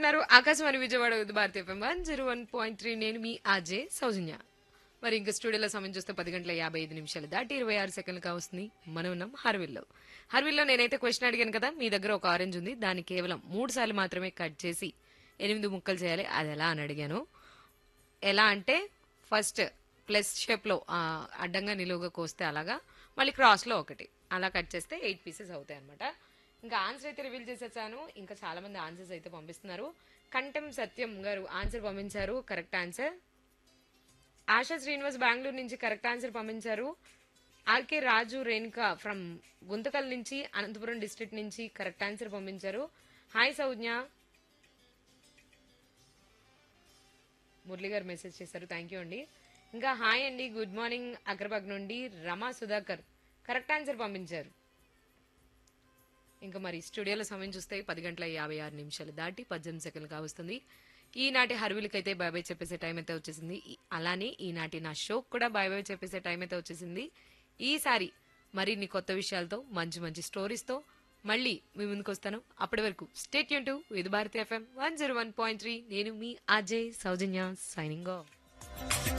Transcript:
వింటున్నారు Akashvani Vijayawada Vividh Bharati FM one zero one point three నేను మీ ఆజే సౌజన్య మరి ఇంకా స్టూడియోలో సమయం చూస్తే పది గంటల యాభై ఐదు నిమిషాలు దాటి ఇరవై ఆరు సెకండ్లు కావస్తుంది మనం ఉన్నాం హర్విల్లో హర్విల్లో నేనైతే క్వశ్చన్ అడిగాను కదా మీ దగ్గర ఒక ఆరెంజ్ ఉంది దాన్ని కేవలం మూడు సార్లు మాత్రమే కట్ చేసి ఎనిమిది ముక్కలు చేయాలి అది ఎలా అని అడిగాను ఎలా అంటే ఫస్ట్ ప్లస్ షేప్లో అడ్డంగా నిలువుగా కోస్తే అలాగా మళ్ళీ క్రాస్లో ఒకటి అలా కట్ చేస్తే ఎయిట్ పీసెస్ అవుతాయి అనమాట ఇంకా ఆన్సర్ అయితే రివీల్ చేసేసాను ఇంకా చాలా మంది ఆన్సర్స్ అయితే పంపిస్తున్నారు కంటెం సత్యం గారు ఆన్సర్ పంపించారు కరెక్ట్ ఆన్సర్ ఆశా శ్రీనివాస్ బెంగళూరు నుంచి కరెక్ట్ ఆన్సర్ పంపించారు ఆర్కే రాజు రేణుక ఫ్రమ్ గుంతకల్ నుంచి అనంతపురం డిస్ట్రిక్ట్ నుంచి కరెక్ట్ ఆన్సర్ పంపించారు హాయ్ సౌజ్ఞ మురళి గారు మెసేజ్ చేశారు థ్యాంక్ యూ అండి ఇంకా హాయ్ అండి గుడ్ మార్నింగ్ అగ్రబాగ్ నుండి రమా సుధాకర్ కరెక్ట్ ఆన్సర్ పంపించారు ఇంకా మరి స్టూడియోలో సమయం చూస్తే పది గంటల యాభై ఆరు నిమిషాలు దాటి పద్దెనిమిది సెకండ్లు కావస్తుంది ఈనాటి హర్విలకి అయితే బాయ్ బాయ్ చెప్పేసే టైం అయితే వచ్చేసింది ఈ- అలానే ఈనాటి నా షోకి కూడా బాయ్ బాయ్ చెప్పేసే టైం అయితే వచ్చేసింది ఈసారి మరిన్ని కొత్త విషయాలతో మంచి మంచి స్టోరీస్తో మళ్ళీ మీ ముందుకు వస్తాను అప్పటి వరకు స్టేట్ యూన్ to Vividh Bharati FM one zero one point three నేను మీ అజయ్ సౌజన్య సైనింగ్ ఆఫ్